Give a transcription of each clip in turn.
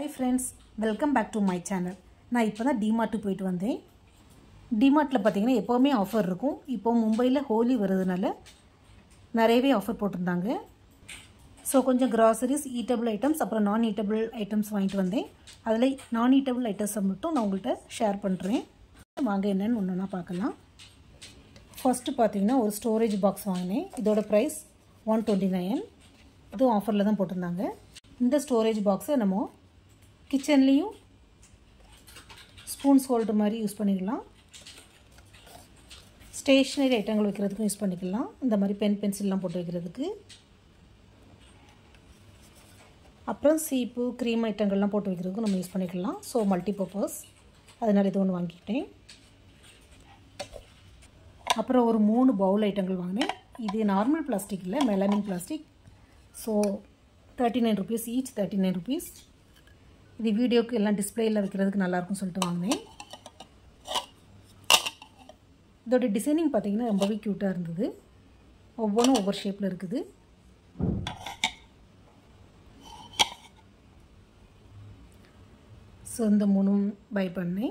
hi friends welcome back to my channel நான் இப்போ தான் டிமார்ட்டு போயிட்டு வந்தேன் டிமார்ட்டில் பார்த்தீங்கன்னா எப்போவுமே ஆஃபர் இருக்கும் இப்போ மும்பையில் ஹோலி வருதுனால நிறையவே ஆஃபர் போட்டிருந்தாங்க ஸோ கொஞ்சம் கிராசரிஸ் ஈட்டபிள் ஐட்டம்ஸ் அப்புறம் நான் ஈட்டபிள் ஐட்டம்ஸ் வாங்கிட்டு வந்தேன் அதில் நான் ஈட்டபிள் ஐட்டம்ஸை மட்டும் நான் உங்கள்கிட்ட ஷேர் பண்ணுறேன் வாங்க என்னென்னு ஒன்று ஒன்றா பார்க்கலாம் ஃபஸ்ட்டு பார்த்தீங்கன்னா ஒரு ஸ்டோரேஜ் பாக்ஸ் வாங்கினேன் இதோட ப்ரைஸ் ஒன் டுவெண்ட்டி நைன் இதுவும் ஆஃபரில் தான் போட்டிருந்தாங்க இந்த ஸ்டோரேஜ் பாக்ஸை நம்ம கிச்சன்லேயும் ஸ்பூன்ஸ் ஹோல்டர் மாதிரி யூஸ் பண்ணிக்கலாம் ஸ்டேஷ்னரி ஐட்டங்கள் வைக்கிறதுக்கும் யூஸ் பண்ணிக்கலாம் இந்த மாதிரி பென் பென்சில்லாம் போட்டு வைக்கிறதுக்கு அப்புறம் சீப்பு க்ரீம் ஐட்டங்கள்லாம் போட்டு வைக்கிறதுக்கும் நம்ம யூஸ் பண்ணிக்கலாம் ஸோ மல்டி பர்பஸ் அதனால் இது ஒன்று வாங்கிக்கிட்டேன் அப்புறம் ஒரு மூணு பவுல் ஐட்டங்கள் வாங்கினேன் இது நார்மல் பிளாஸ்டிக் இல்லை melamine plastic so thirty nine rupees each thirty nine rupees இது வீடியோக்கு எல்லாம் டிஸ்பிளேயில் வைக்கிறதுக்கு நல்லாயிருக்கும்னு சொல்லிட்டு வாங்கினேன் இதோட டிசைனிங் பார்த்திங்கன்னா ரொம்பவே க்யூட்டாக இருந்தது ஒவ்வொன்றும் ஒவ்வொரு ஷேப்பில் இருக்குது ஸோ இந்த மூணும் பை பண்ணேன்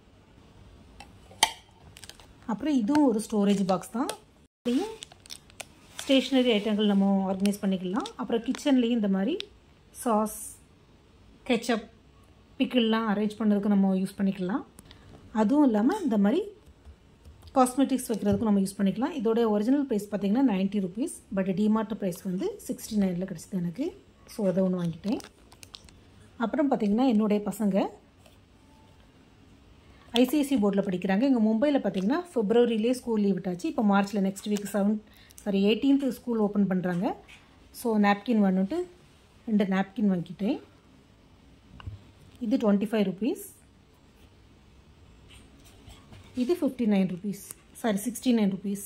அப்புறம் இதுவும் ஒரு ஸ்டோரேஜ் பாக்ஸ் தான் இதையும் ஸ்டேஷ்னரி ஐட்டங்கள் நம்ம ஆர்கனைஸ் பண்ணிக்கலாம் அப்புறம் கிச்சன்லேயும் இந்த மாதிரி சாஸ் கெச்சப் பிக்கிள்லாம் அரேஞ்ச் பண்ணுறதுக்கு நம்ம யூஸ் பண்ணிக்கலாம் அதுவும் இல்லாமல் இந்த மாதிரி காஸ்மெட்டிக்ஸ் வைக்கிறதுக்கும் நம்ம யூஸ் பண்ணிக்கலாம் இதோட ஒரிஜினல் ப்ரைஸ் பார்த்திங்கன்னா ninety rupees but DMart price வந்து சிக்ஸ்டி நைனில் கிடச்சிது எனக்கு ஸோ அதை ஒன்று வாங்கிட்டேன் அப்புறம் பார்த்திங்கன்னா என்னுடைய பசங்க ஐசிஐசி போர்டில் படிக்கிறாங்க இங்கே மும்பையில் பார்த்தீங்கன்னா ஃபிப்ரவரியிலே ஸ்கூல் லீவ் விட்டாச்சு இப்போ மார்ச்சில் next week seven sorry eighteenth school open பண்ணுறாங்க ஸோ நாப்கின் வந்துட்டு ரெண்டு நாப்கின் வாங்கிட்டேன் இது டுவெண்ட்டி ஃபைவ் ருபீஸ் இது fifty nine rupees sorry sixty nine rupees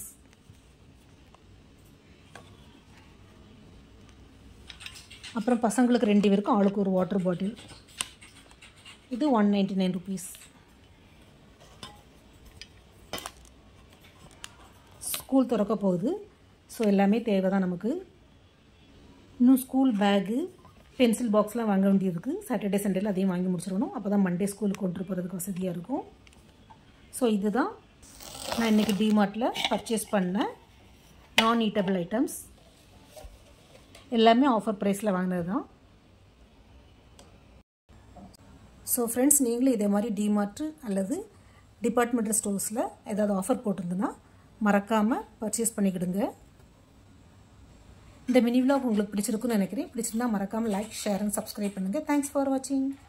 அப்புறம் பசங்களுக்கு ரெண்டு பேருக்கும் ஆளுக்கு ஒரு வாட்டர் பாட்டில் இது one ninety nine rupees school திறக்க போகுது ஸோ எல்லாமே தேவை தான் நமக்கு இன்னும் ஸ்கூல் பேகு பென்சில் பாக்ஸ்லாம் வாங்க வேண்டியதுக்கு சாட்டர்டே சண்டேல அதையும் வாங்கி முடிச்சிடணும் அப்போ தான் மண்டே ஸ்கூலுக்கு கொண்டு போகிறதுக்கு வசதியாக இருக்கும் ஸோ இதுதான் நான் இன்றைக்கி டிமார்ட்டில் பர்ச்சேஸ் பண்ண நான் ஈட்டபிள் ஐட்டம்ஸ் எல்லாமே ஆஃபர் ப்ரைஸில் வாங்கினது தான் ஸோ ஃப்ரெண்ட்ஸ் நீங்களும் இதே மாதிரி டிமார்ட்டு அல்லது டிபார்ட்மெண்டல் ஸ்டோர்ஸில் ஏதாவது ஆஃபர் போட்டிருந்ததுன்னா மறக்காமல் பர்ச்சேஸ் பண்ணிக்கிடுங்க இந்த மினி விலாக் உங்களுக்கு பிடிச்சிருக்குன்னு நினைக்கிறேன் பிடிச்சிருந்தா மறக்காமல் லைக் ஷேர் அண்ட் சப்ஸ்கிரைப் பண்ணுங்கள் தேங்க்ஸ் ஃபார் வாட்சிங்